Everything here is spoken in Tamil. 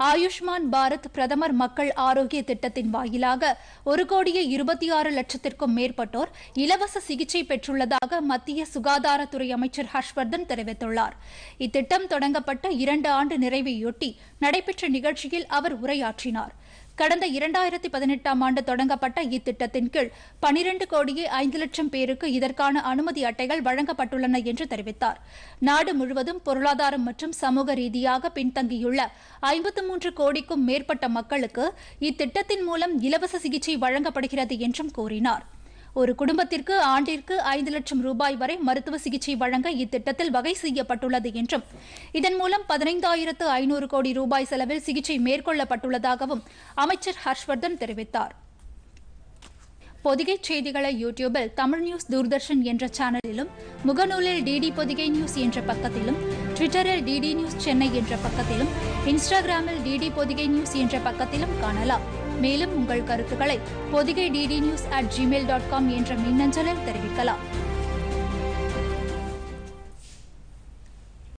ஆயுஷ்மான் பாரத் பிரதமர் மக்கள் ஆரோக்கிய திட்டத்தின் வாயிலாக ஒரு கோடியே இருபத்தி ஆறு லட்சத்திற்கும் மேற்பட்டோர் இலவச சிகிச்சை பெற்றுள்ளதாக மத்திய சுகாதாரத்துறை அமைச்சர் ஹர்ஷ்வர்தன் தெரிவித்துள்ளார் இத்திட்டம் தொடங்கப்பட்ட இரண்டு ஆண்டு நிறைவையொட்டி நடைபெற்ற நிகழ்ச்சியில் அவர் உரையாற்றினார் கடந்த இரண்டாயிரத்தி பதினெட்டாம் ஆண்டு தொடங்கப்பட்ட இத்திட்டத்தின் கீழ் பனிரண்டு கோடியே ஐந்து லட்சம் பேருக்கு இதற்கான அனுமதி அட்டைகள் வழங்கப்பட்டுள்ளன என்று தெரிவித்தார் நாடு முழுவதும் பொருளாதாரம் மற்றும் சமூக ரீதியாக பின்தங்கியுள்ள ஐம்பத்து மூன்று கோடிக்கும் மேற்பட்ட மக்களுக்கு இத்திட்டத்தின் மூலம் இலவச சிகிச்சை வழங்கப்படுகிறது என்றும் கூறினார் ஒரு குடும்பத்திற்கு ஆண்டிற்கு ஐந்து லட்சம் ரூபாய் வரை மருத்துவ சிகிச்சை வழங்க இத்திட்டத்தில் வகை செய்யப்பட்டுள்ளது என்றும் இதன் மூலம் பதினைந்தாயிரத்து ஐநூறு கோடி ரூபாய் செலவில் சிகிச்சை மேற்கொள்ளப்பட்டுள்ளதாகவும் அமைச்சர் ஹர்ஷ்வர்தன் தெரிவித்தார் பொதிகை செய்திகளை யூடியூபில் தமிழ் நியூஸ் தூர்தர்ஷன் என்ற சேனலிலும் முகநூலில் டிடி பொதிகை நியூஸ் என்ற பக்கத்திலும் ட்விட்டரில் டிடி நியூஸ் சென்னை என்ற பக்கத்திலும் இன்ஸ்டாகிராமில் டிடி பொதிகை நியூஸ் என்ற பக்கத்திலும் காணலாம் மேலும் உங்கள் கருத்துக்களை Podhigai DD news at gmail dot com என்ற மின்னஞ்சலில் தெரிவிக்கலாம்